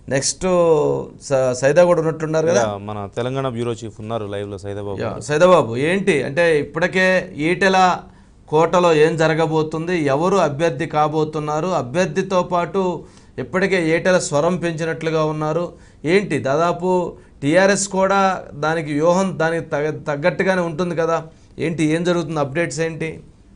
next స- సైదా కూడా ఉన్నట్లున్నారు కదా యా, మన తెలంగాణ బ్యూరో చీఫ్ ఉన్నారు లైవ్లో సైదాబాబు యా, సైదాబాబు ఏంటి అంటే ఇప్పటికే ఈటెల కోటలో ఏం జరగబోతుంది ఎవరు అభ్యర్థి కాబోతున్నారు అభ్యర్థితో పాటు ఇప్పటికే ఈటెల స్వరం పెంచినట్లుగా ఉన్నారు ఏంటి దాదాపు టీఆర్ఎస్ కూడా దానికి వ్యూహం దానికి తగ తగ్గట్టుగానే ఉంటుంది కదా ఏంటి ఏం జరుగుతుంది అప్డేట్స్ ఏంటి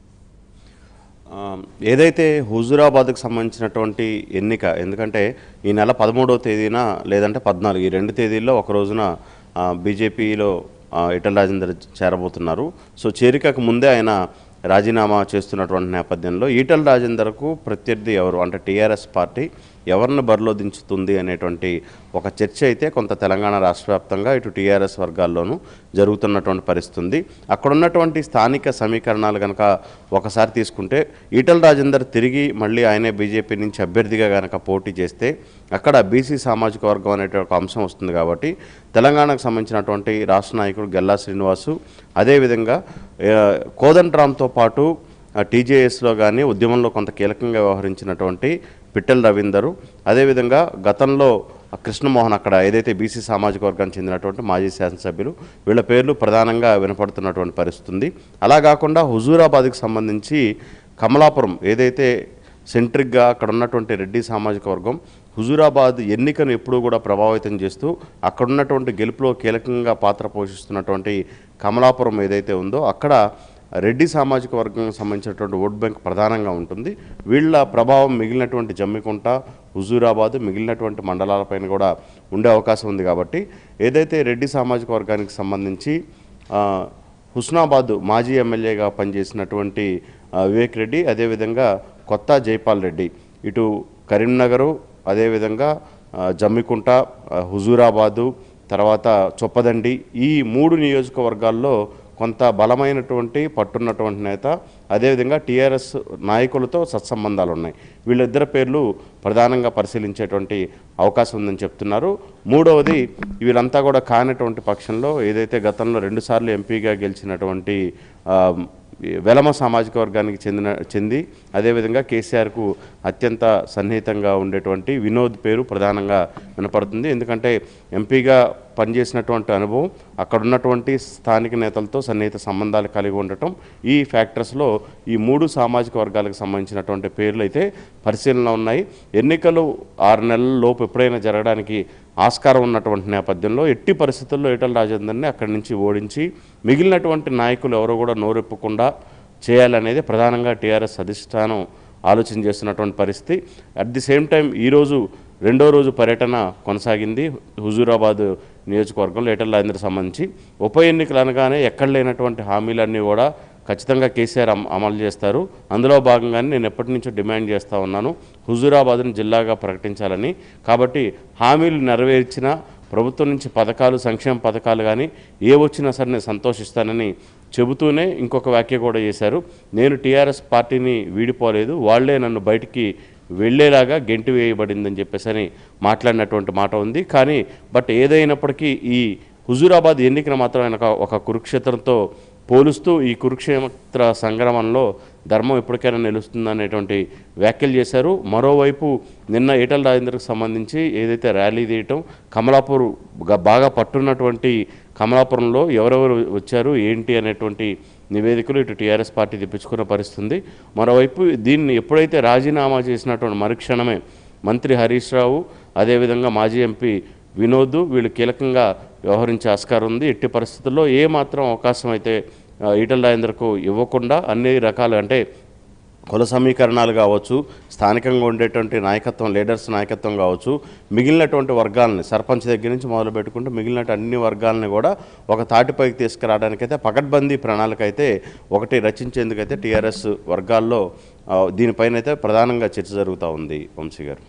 ఆ, ఏదైతే హుజురాబాద్కు సంబంధించినటువంటి ఎన్నిక ఎందుకంటే ఈ నెల పదమూడవ తేదీన లేదంటే పద్నాలుగు ఈ రెండు తేదీల్లో ఒక రోజున ఆ, బీజేపీలో ఆ, ఈటల రాజేందర్ చేరబోతున్నారు సో చేరికకు ముందే ఆయన రాజీనామా చేస్తున్నటువంటి నేపథ్యంలో ఈటల రాజేందర్కు ప్రత్యర్థి ఎవరు అంటే టీఆర్ఎస్ పార్టీ ఎవరిని బరిలో దించుతుంది అనేటువంటి ఒక చర్చ అయితే కొంత తెలంగాణ రాష్ట్ర వ్యాప్తంగా ఇటు టీఆర్ఎస్ వర్గాల్లోనూ జరుగుతున్నటువంటి పరిస్థితి ఉంది అక్కడ ఉన్నటువంటి స్థానిక సమీకరణాలు కనుక ఒకసారి తీసుకుంటే ఈటల రాజేందర్ తిరిగి మళ్ళీ ఆయనే బీజేపీ నుంచి అభ్యర్థిగా కనుక పోటీ చేస్తే అక్కడ బీసీ సామాజిక వర్గం అనే ఒక అంశం వస్తుంది కాబట్టి తెలంగాణకు సంబంధించినటువంటి రాష్ట్ర నాయకుడు గల్లా శ్రీనివాసు అదేవిధంగా ఆ, కోదండరామ్తో పాటు టీజేఎస్లో కానీ ఉద్యమంలో కొంత కీలకంగా వ్యవహరించినటువంటి పిట్టెల రవీందరు అదేవిధంగా గతంలో కృష్ణమోహన్ అక్కడ ఏదైతే బీసీ సామాజిక వర్గానికి చెందినటువంటి మాజీ శాసనసభ్యులు వీళ్ళ పేర్లు ప్రధానంగా వినపడుతున్నటువంటి పరిస్థితి ఉంది అలా కాకుండా హుజూరాబాద్కి సంబంధించి కమలాపురం ఏదైతే సెంట్రిక్గా అక్కడ ఉన్నటువంటి రెడ్డి సామాజిక వర్గం హుజూరాబాద్ ఎన్నికను ఎప్పుడూ కూడా ప్రభావితం చేస్తూ అక్కడ ఉన్నటువంటి గెలుపులో కీలకంగా పాత్ర పోషిస్తున్నటువంటి కమలాపురం ఏదైతే ఉందో అక్కడ రెడ్డి సామాజిక వర్గానికి సంబంధించినటువంటి ఓట్ బ్యాంక్ ప్రధానంగా ఉంటుంది వీళ్ళ ప్రభావం మిగిలినటువంటి జమ్మికుంట హుజూరాబాద్ మిగిలినటువంటి మండలాలపైన కూడా ఉండే అవకాశం ఉంది కాబట్టి ఏదైతే రెడ్డి సామాజిక వర్గానికి సంబంధించి ఆ, హుస్నాబాద్ మాజీ ఎమ్మెల్యేగా పనిచేసినటువంటి ఆ, వివేక్ రెడ్డి అదేవిధంగా కొత్త జైపాల్ రెడ్డి ఇటు కరీంనగరు అదేవిధంగా ఆ, జమ్మికుంట ఆ, హుజూరాబాదు తర్వాత చొప్పదండి ఈ మూడు నియోజకవర్గాల్లో కొంత బలమైనటువంటి పట్టున్నటువంటి నేత అదేవిధంగా టీఆర్ఎస్ నాయకులతో సత్సంబంధాలు ఉన్నాయి వీళ్ళిద్దరి పేర్లు ప్రధానంగా పరిశీలించేటువంటి అవకాశం ఉందని చెప్తున్నారు మూడవది వీళ్ళంతా కూడా కానటువంటి పక్షంలో ఏదైతే గతంలో రెండుసార్లు ఎంపీగా గెలిచినటువంటి ఆ, వెలమ సామాజిక వర్గానికి చెందిన చెంది అదేవిధంగా కేసీఆర్కు అత్యంత సన్నిహితంగా ఉండేటువంటి వినోద్ పేరు ప్రధానంగా వినపడుతుంది ఎందుకంటే ఎంపీగా పనిచేసినటువంటి అనుభవం అక్కడ ఉన్నటువంటి స్థానిక నేతలతో సన్నిహిత సంబంధాలు కలిగి ఉండటం ఈ ఫ్యాక్టర్స్లో ఈ మూడు సామాజిక వర్గాలకు సంబంధించినటువంటి పేర్లు అయితే పరిశీలన ఉన్నాయి ఎన్నికలు ఆరు నెలల లోపు ఎప్పుడైనా జరగడానికి ఆస్కారం ఉన్నటువంటి నేపథ్యంలో ఎట్టి పరిస్థితుల్లో ఈటల రాజేందర్ని అక్కడి నుంచి ఓడించి మిగిలినటువంటి నాయకులు ఎవరు కూడా నోరెప్పకుండా చేయాలనేది ప్రధానంగా టీఆర్ఎస్ అధిష్టానం ఆలోచన చేస్తున్నటువంటి పరిస్థితి అట్ ది సేమ్ టైం ఈరోజు రెండో రోజు పర్యటన కొనసాగింది హుజూరాబాద్ నియోజకవర్గంలో ఈటల రాజేందర్ సంబంధించి ఉప ఎన్నికలు అనగానే ఎక్కడ లేనటువంటి హామీలన్నీ కూడా ఖచ్చితంగా కేసీఆర్ అమ- అమలు చేస్తారు అందులో భాగంగానే నేను ఎప్పటి నుంచో డిమాండ్ చేస్తూ ఉన్నాను హుజూరాబాద్ను జిల్లాగా ప్రకటించాలని కాబట్టి హామీలు నెరవేర్చిన ప్రభుత్వం నుంచి పథకాలు సంక్షేమ పథకాలు కానీ ఏ వచ్చినా సరే నేను సంతోషిస్తానని చెబుతూనే ఇంకొక వ్యాఖ్య కూడా చేశారు నేను టీఆర్ఎస్ పార్టీని వీడిపోలేదు వాళ్ళే నన్ను బయటికి వెళ్ళేలాగా గెంటి వేయబడిందని చెప్పేసి అని మాట్లాడినటువంటి మాట ఉంది కానీ బట్ ఏదైనప్పటికీ ఈ హుజూరాబాద్ ఎన్నికను మాత్రం ఆయన ఒక- ఒక కురుక్షేత్రంతో పోలుస్తూ ఈ కురుక్షేత్ర సంగ్రామంలో ధర్మం ఎప్పటికైనా నిలుస్తుందనేటువంటి వ్యాఖ్యలు చేశారు మరోవైపు నిన్న ఈటల రాజేందర్కి సంబంధించి ఏదైతే ర్యాలీ తీయటం కమలాపూర్ గ- బాగా పట్టున్నటువంటి కమలాపురంలో ఎవరెవరు వచ్చారు ఏంటి అనేటువంటి నివేదికలు ఇటు టీఆర్ఎస్ పార్టీ తెప్పించుకున్న పరిస్థితి ఉంది మరోవైపు దీన్ని ఎప్పుడైతే రాజీనామా చేసినటువంటి మరుక్షణమే మంత్రి హరీష్ రావు అదేవిధంగా మాజీ ఎంపీ వినోద్ వీళ్ళు కీలకంగా వ్యవహరించే ఆస్కారం ఉంది ఎట్టి పరిస్థితుల్లో ఏ మాత్రం అవకాశం అయితే ఆ, ఈటల రాజేందర్కు ఇవ్వకుండా అన్ని రకాలు అంటే కుల సమీకరణాలు కావచ్చు స్థానికంగా ఉండేటువంటి నాయకత్వం లీడర్స్ నాయకత్వం కావచ్చు మిగిలినటువంటి వర్గాలని సర్పంచ్ దగ్గర నుంచి మొదలు పెట్టుకుంటూ మిగిలిన అన్ని వర్గాలని కూడా ఒక తాటిపైకి తీసుకురావడానికైతే పకడ్బందీ ప్రణాళిక అయితే ఒకటి రచించేందుకైతే టీఆర్ఎస్ వర్గాల్లో ఆ, దీనిపైన అయితే ప్రధానంగా చర్చ జరుగుతూ ఉంది వంశీ గారు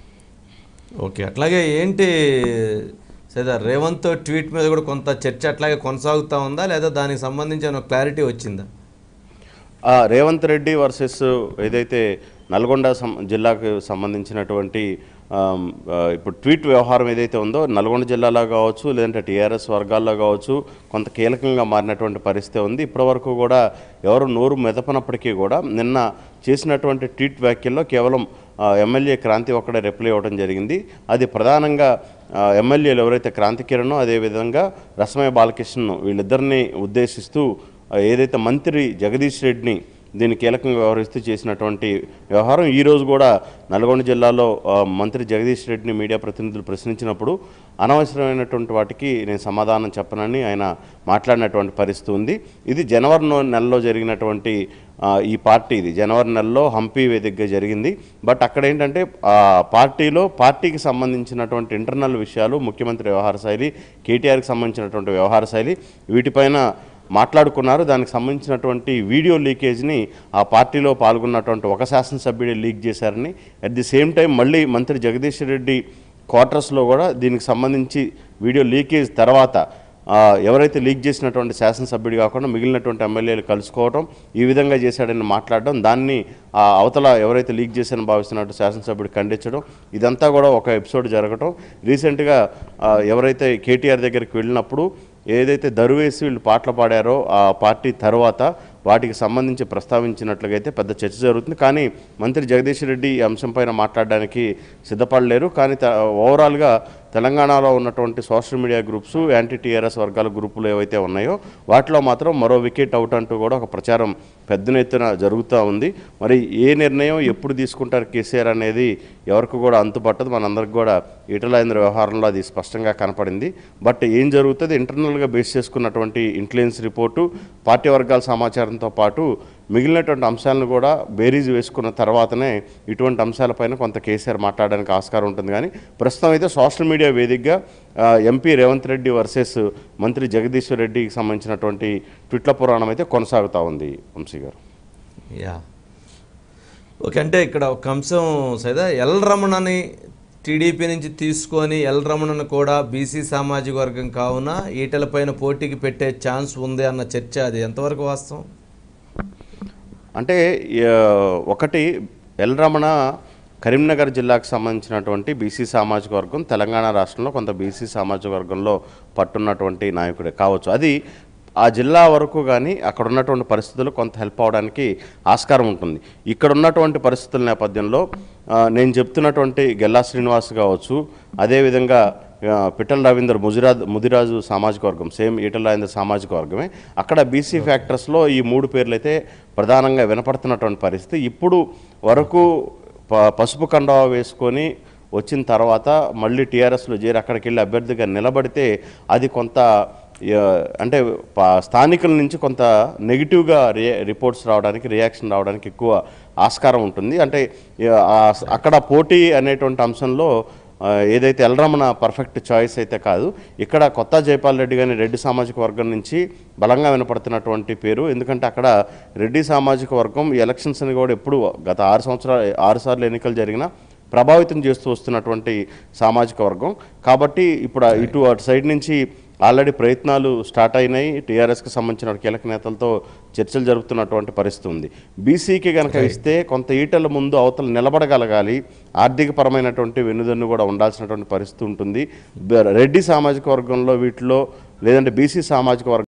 ఓకే అట్లాగే ఏంటి సరే రేవంత్ ట్వీట్ మీద కూడా కొంత చర్చ అట్లాగే కొనసాగుతూ ఉందా లేదా దానికి సంబంధించిన క్లారిటీ వచ్చిందా ఆ, రేవంత్ రెడ్డి వర్సెస్ ఏదైతే నల్గొండ సం జిల్లాకు సంబంధించినటువంటి ఆమ్, ఆ, ఇప్పుడు ట్వీట్ వ్యవహారం ఏదైతే ఉందో నల్గొండ జిల్లాలో కావచ్చు లేదంటే టీఆర్ఎస్ వర్గాల్లో కావచ్చు కొంత కీలకంగా మారినటువంటి పరిస్థితి ఉంది ఇప్పటివరకు కూడా ఎవరు నోరు మెదపనప్పటికీ కూడా నిన్న చేసినటువంటి ట్వీట్ వ్యాఖ్యల్లో కేవలం ఆ, ఎమ్మెల్యే క్రాంతి ఒక్కడే రిప్లై ఇవ్వడం జరిగింది అది ప్రధానంగా ఆ, ఎమ్మెల్యేలు ఎవరైతే క్రాంతి కిరణ్ అదేవిధంగా రసమయ బాలకృష్ణ వీళ్ళిద్దరిని ఉద్దేశిస్తూ ఆ, ఏదైతే మంత్రి జగదీష్ రెడ్డిని దీన్ని కీలకంగా వ్యవహరిస్తూ చేసినటువంటి వ్యవహారం ఈరోజు కూడా నల్గొండ జిల్లాలో ఆ, మంత్రి జగదీష్ రెడ్డిని మీడియా ప్రతినిధులు ప్రశ్నించినప్పుడు అనవసరమైనటువంటి వాటికి నేను సమాధానం చెప్పనని ఆయన మాట్లాడినటువంటి పరిస్థితి ఉంది ఇది జనవరి నో- నెలలో జరిగినటువంటి ఆ, ఈ పార్టీ ఇది జనవరి నెలలో హంపి వేదికగా జరిగింది బట్ అక్కడ ఏంటంటే ఆ పార్టీలో పార్టీకి సంబంధించినటువంటి ఇంటర్నల్ విషయాలు ముఖ్యమంత్రి వ్యవహార శైలి కేటీఆర్కి సంబంధించినటువంటి వ్యవహార శైలి వీటిపైన మాట్లాడుకున్నారు దానికి సంబంధించినటువంటి వీడియో లీకేజ్ని ఆ పార్టీలో పాల్గొన్నటువంటి ఒక శాసనసభ్యుడే లీక్ చేశారని అట్ ది సేమ్ టైం మళ్ళీ మంత్రి జగదీష్ రెడ్డి క్వార్టర్స్లో కూడా దీనికి సంబంధించి వీడియో లీకేజ్ తర్వాత ఆ, ఎవరైతే లీక్ చేసినటువంటి శాసనసభ్యుడు కాకుండా మిగిలినటువంటి ఎమ్మెల్యేలు కలుసుకోవడం ఈ విధంగా చేశాడని మాట్లాడడం దాన్ని ఆ అవతల ఎవరైతే లీక్ చేశారని భావిస్తున్నట్టు శాసనసభ్యుడు ఖండించడం ఇదంతా కూడా ఒక ఎపిసోడ్ జరగటం రీసెంట్గా ఆ, ఎవరైతే కేటీఆర్ దగ్గరికి వెళ్ళినప్పుడు ఏదైతే దరువేసి వీళ్ళు పాటలు పాడారో ఆ పార్టీ తర్వాత వాటికి సంబంధించి ప్రస్తావించినట్లుగా అయితే పెద్ద చర్చ జరుగుతుంది కానీ మంత్రి జగదీష్ రెడ్డి ఈ అంశంపైన మాట్లాడడానికి సిద్ధపడలేరు కానీ త- ఓవరాల్గా తెలంగాణలో ఉన్నటువంటి social media groups anti TRS వర్గాల గ్రూపులు ఏవైతే ఉన్నాయో వాటిలో మాత్రం మరో వికెట్ అవుట్ అంటూ కూడా ఒక ప్రచారం పెద్ద ఎత్తున జరుగుతూ ఉంది మరి ఏ నిర్ణయం ఎప్పుడు తీసుకుంటారు కేసీఆర్ అనేది ఎవరికి కూడా అంతుపట్టదు మనందరికి కూడా ఈటలాంధ్ర వ్యవహారంలో అది స్పష్టంగా కనపడింది బట్ ఏం జరుగుతుంది ఇంటర్నల్గా బేస్ చేసుకున్నటువంటి ఇంటెలిజెన్స్ రిపోర్టు పార్టీ వర్గాల సమాచారంతో పాటు మిగిలినటువంటి అంశాలను కూడా బేరీజ్ వేసుకున్న తర్వాతనే ఇటువంటి అంశాలపైన కొంత కేసీఆర్ మాట్లాడడానికి ఆస్కారం ఉంటుంది కానీ ప్రస్తుతం అయితే సోషల్ మీడియా వేదికగా ఆ, ఎంపీ రేవంత్ రెడ్డి వర్సెస్ మంత్రి జగదీశ్వర్ రెడ్డికి సంబంధించినటువంటి ట్విట్ల పురాణం అయితే కొనసాగుతూ ఉంది వంశీ గారు యా ఓకే అంటే ఇక్కడ ఒక అంశం సైదా ఎల్ రమణని టీడీపీ నుంచి తీసుకొని ఎల్ రమణను కూడా బీసీ సామాజిక వర్గం కావున ఈటల పైన పోటీకి పెట్టే ఛాన్స్ ఉంది అన్న చర్చ అది ఎంతవరకు వాస్తవం అంటే ఆ, ఒకటి ఎల్ రమణ కరీంనగర్ జిల్లాకు సంబంధించినటువంటి బీసీ సామాజిక వర్గం తెలంగాణ రాష్ట్రంలో కొంత బీసీ సామాజిక వర్గంలో పట్టున్నటువంటి నాయకుడే కావచ్చు అది ఆ జిల్లా వరకు కానీ అక్కడ ఉన్నటువంటి పరిస్థితులు కొంత హెల్ప్ అవడానికి ఆస్కారం ఉంటుంది ఇక్కడ ఉన్నటువంటి పరిస్థితుల నేపథ్యంలో ఆ, నేను చెప్తున్నటువంటి గెల్లా శ్రీనివాస్ కావచ్చు అదేవిధంగా ఆ, పిట్టల రవీందర్ ముజిరాజ్ ముదిరాజు సామాజిక వర్గం సేమ్ ఈటల రాజేంద్ర సామాజిక వర్గమే అక్కడ బీసీ ఫ్యాక్టర్స్లో ఈ మూడు పేర్లు అయితే ప్రధానంగా వినపడుతున్నటువంటి పరిస్థితి ఇప్పుడు వరకు ప- పసుపు కండవ వేసుకొని వచ్చిన తర్వాత మళ్ళీ టీఆర్ఎస్లో చేరి అక్కడికి వెళ్ళి అభ్యర్థిగా నిలబడితే అది కొంత ఆ, అంటే ప- స్థానికుల నుంచి కొంత నెగిటివ్గా రి రిపోర్ట్స్ రావడానికి రియాక్షన్ రావడానికి ఎక్కువ ఆస్కారం ఉంటుంది అంటే ఆ, ఆ- అక్కడ పోటీ అనేటువంటి అంశంలో ఆ, ఏదైతే ఎల్రమణ పర్ఫెక్ట్ చాయిస్ అయితే కాదు ఇక్కడ కొత్త జైపాల్ రెడ్డి కానీ రెడ్డి సామాజిక వర్గం నుంచి బలంగా వినపడుతున్నటువంటి పేరు ఎందుకంటే అక్కడ రెడ్డి సామాజిక వర్గం ఈ ఎలక్షన్స్ని కూడా ఎప్పుడు గత ఆరు సంవత్సరాలు ఆరు సార్లు ఎన్నికలు జరిగినా ప్రభావితం చేస్తూ వస్తున్నటువంటి సామాజిక వర్గం కాబట్టి ఇప్పుడు ఆ ఇటు అటు సైడ్ నుంచి ఆల్రెడీ ప్రయత్నాలు స్టార్ట్ అయినాయి టీఆర్ఎస్కి సంబంధించిన కీలక నేతలతో చర్చలు జరుపుతున్నటువంటి పరిస్థితి ఉంది బీసీకి కనుక ఇస్తే కొంత ఈటల ముందు అవతల నిలబడగలగాలి ఆర్థికపరమైనటువంటి వెన్నుదన్ను కూడా ఉండాల్సినటువంటి పరిస్థితి ఉంటుంది బ- రెడ్డి సామాజిక వర్గంలో వీటిలో లేదంటే బీసీ సామాజిక వర్గం